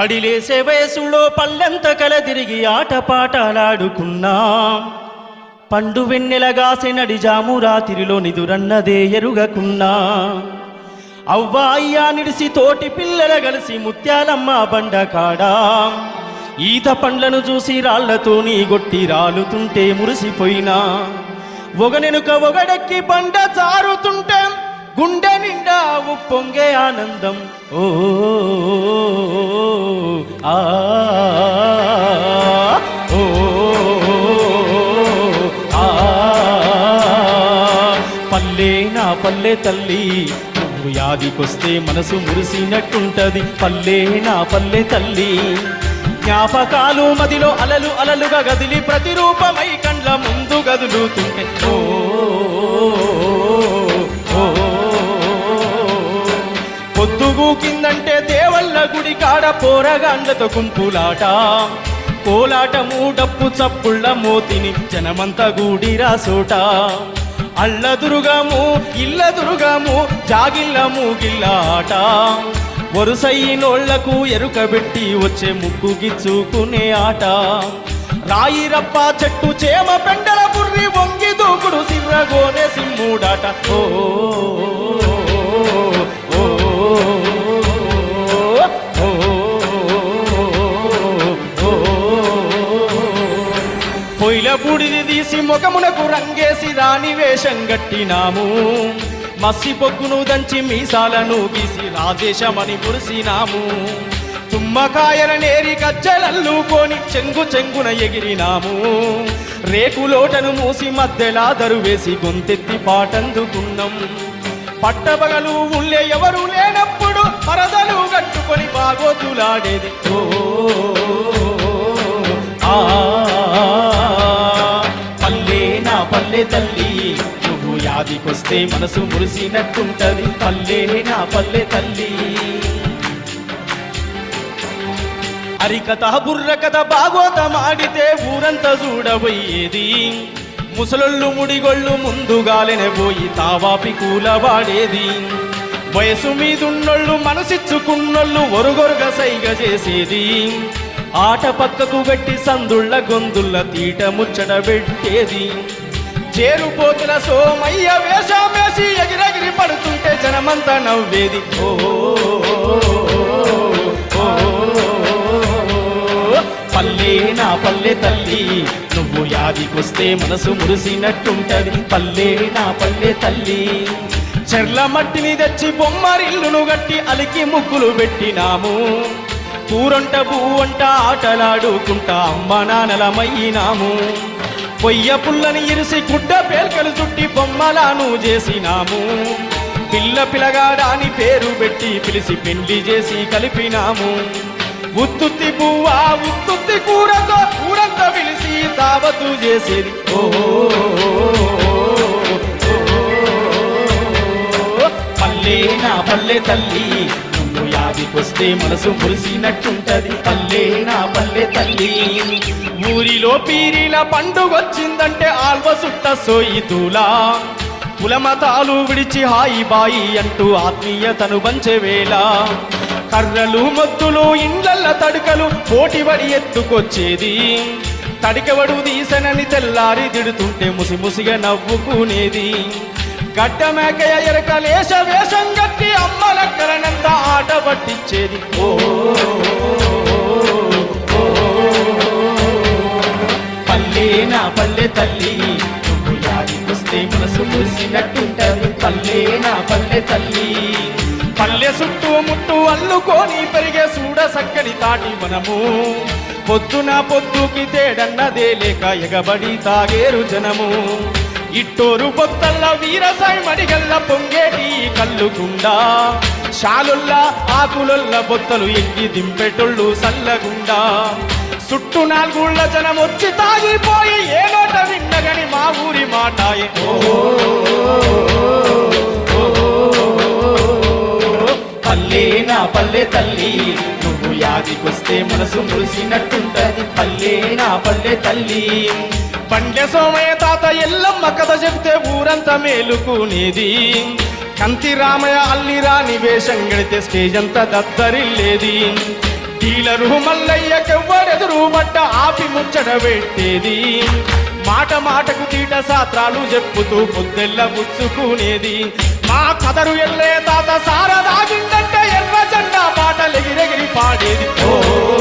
పడిలేసే వయసులో పల్లెంత కల తిరిగి ఆటపాటలాడుకున్నాం పండు వెన్నెలగాసె నడిజాము రాత్రిలో నిదురన్నదే ఎరుగకున్నా అవ్వా అయ్యా నిడిసి తోటి పిల్లల కలిసి ముత్యాలమ్మ బండ కాడా ఈత పండ్లను చూసి రాళ్లతోని గొట్టి రాలుతుంటే మురిసిపోయినా ఒగనెనుక ఒగడెక్కి బండ జారుతుంటే గుండె నిండా ఉప్పొంగే ఆనందం ఓ ఆ ఓ ఆ పల్లె నా పల్లె తల్లి నువ్వు యాదికొస్తే మనసు మురిసినట్టుంటది పల్లె నా పల్లె తల్లి జ్ఞాపకాలు మదిలో అలలు అలలుగా గదిలి ప్రతిరూపమై కండ్ల ముందు గదులుతుంటే ఓ ఓ, పొద్దుగు కిందంటే దేవల్ల గుడి కాడ పోరగాండ్లతో గుంపులాట కోలాటము డప్పు చప్పుళ్ళ మోతిని జనమంతా గూడిరా సోట అల్లదురుగాము ఇల్లదురుగాము జాగిల్లము గిల్లాట వరుసైనోళ్లకు ఎరుకబెట్టి వచ్చే ముగ్గు గిచ్చుకునే ఆట రాయి రప్ప చెట్టు చేమ పెండల బుర్రి వంగి దూకుడు సిర్రగోనే సిమ్ముడాట ఓ ఓ, ఓ, ఓ, పొయ్యిల బూడిది తీసి ముఖమునకు రంగేసి రాణి వేషం గట్టినాము మసి పొగ్గును దంచి మీసాలను గీసి రాజేశమని మురిసినాము తుమ్మకాయల నేరి గజ్జలల్లుకొని చెంగు చెంగున ఎగిరినాము రేకులోటను మూసి మధ్యలా దరువేసి గొంతెత్తి పాటందుకున్నాం పట్టబగలు ఉళ్ళే ఎవరు లేనప్పుడు పరదలు కట్టుకొని బాగోతులాడేది ఓ ఆ పల్లె నా పల్లె తల్లి నువ్వు యాదికొస్తే మనసు మురిసినట్టుంటది పల్లె నా పల్లె తల్లి హరికథ బుర్రకథ బాగోతమాడితే ఊరంతా చూడబోయేది ముసలొళ్ళు ముడిగొళ్ళు ముందుగాలెనే పోయి తావాపి కూలవాడేది వయసు మీదున్నోళ్ళు మనసిచ్చుకున్నోళ్ళు ఒరుగొరుగ సైగ చేసేది ఆట పక్కకు గట్టి సందుళ్ళ గొంతుల్ల తీట ముచ్చట పెట్టేది చేరుపోతుల సోమయ్య వేషమేసి ఎగిరెగిరి పడుతుంటే జనమంతా నవ్వేది ఓ ఓ, పల్లె నా పల్లె తల్లి నువ్వు యాదికొస్తే మనసు మురిసినట్టుంటది పల్లె నా పల్లె తల్లి చెర్ల మట్టిని తెచ్చి బొమ్మరిల్లును గట్టి అలికి ముగ్గులు పెట్టినాము కూరంట బూవంట ఆటలాడుకుంటా అమ్మ నాన్నలమయ్యినాము పొయ్య పుల్లని ఇరిసి గుడ్డ పేల్కలు చుట్టి బొమ్మలాను చేసినాము పిల్ల పిలగాడాని పేరు పెట్టి పిలిచి పెళ్లి చేసి కలిపినాము ఉత్తుత్తి పువ్వా ఉత్తుత్తి కూరతో ఊరంతా పిలిచి దావతు చేసేది ఓ పల్లె నా పల్లె తల్లి నువ్వు యాదికొస్తే మనసు మురిసినట్టుంటది పల్లె నా పల్లె తల్లి ఊరిలో పీరిల పండుగొచ్చిందంటే ఆల్వ సుట్ట సోయితులా కులమతాలు విడిచి హాయి బాయి అంటూ ఆత్మీయతను పంచే వేళ కర్రలు మొద్దులు ఇండ్లల్ల తడుకలు పోటీబడి ఎత్తుకొచ్చేది తడికవడు తీసనని తెల్లారి దిడుతుంటే ముసి ముసిగా నవ్వుకునేది గడ్డ మేకయ ఎరక లేశ వేషం గట్టి అమ్మలక్కలనంత ఆట పట్టించేది ఓ పల్లె నా పల్లె తల్లి నువ్వు యాదికొస్తే మనసు మురిసినట్టుంటది పల్లె నా పల్లె తల్లి పల్లె చుట్టూ ముట్టు అల్లుకొని పెరిగే చూడ సక్కని తాటి మనము పొద్దున పొద్దుకి తేడన్నదే లేక ఎగబడి తాగేరు జనము ఇట్టోరు బొత్తల్ల వీరసాయి మడిగల్ల పొంగేటి కల్లుకుండా శాలుల్లా ఆకులొల్ల బొత్తలు ఎక్కి దింపెటొళ్ళు సల్లగుండా చుట్టూ నాలుగుళ్ళ జనం వచ్చి తాగిపోయి ఏ నోట విన్నగని మా ఊరి మాటాయే ఓ పల్లె నా పల్లె తల్లి నువ్వు యాదికొస్తే మనసు మురిసినట్టుంటది పల్లె నా పల్లె తల్లి పండ్య సోమయ్య తాత ఎల్లమ్మ కథ చెప్తే ఊరంతా మేలుకునేది కంతి రామయ్య అల్లి రాని వేషం గడితే స్టేజ్ అంతా దద్దరిల్లేది డీలరు మల్లయ్యకెవ్వరెదురు బట్ట ఆపి ముచ్చట పెట్టేది మాట మాటకు తీట సాత్రాలు చెప్పుతూ పొద్దెల్ల గుచ్చుకునేది మా కదరు ఎల్లే తాత సారదాగిందంటే ఎర్ర జెండా పాటలెగిరెగిరి పాడేది ఓ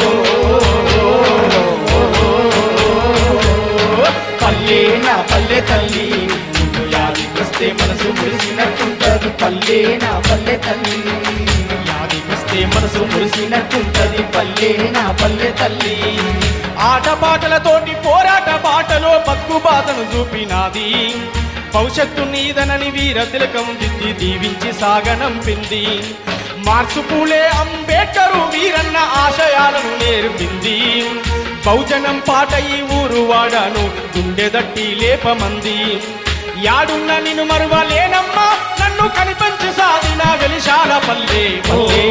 పల్లె నా పల్లె తల్లి నువ్వు యాదికొస్తే మనసు మురిసినట్టుంటది పల్లె నా పల్లె తల్లి యాదికొస్తే మనసు మురిసినట్టుంటది పల్లె నా పల్లె తల్లి ఆట పాటలతోటి పోరాట బాటలో బతుకు బాధను చూపినాది భవిష్యత్తు నీదనని వీర తిలకం దిద్ది దీవించి సాగనంపింది మార్సు పూలే అంబేడ్కరు వీరన్న ఆశయాలను నేర్పింది బహుజనం పాట ఈ ఊరు వాడాను గుండెదట్టి లేపమంది యాడున్న నిన్ను మరువలేనమ్మా నన్ను కనిపించి సాగిన వెలిశాల పల్లె పల్లె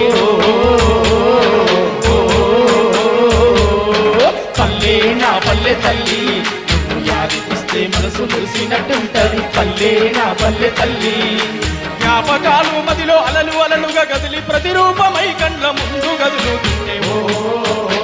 పల్లె నా పల్లె తల్లి నువ్వు యాదికొస్తే మనసు మురిసినట్టుంటది పల్లె నా పల్లె తల్లి జ్ఞాపకాలు మదిలో అలలు అలలుగా గదిలి ప్రతిరూపమై కండ్ల ముందు గదులుతుంటే ఓ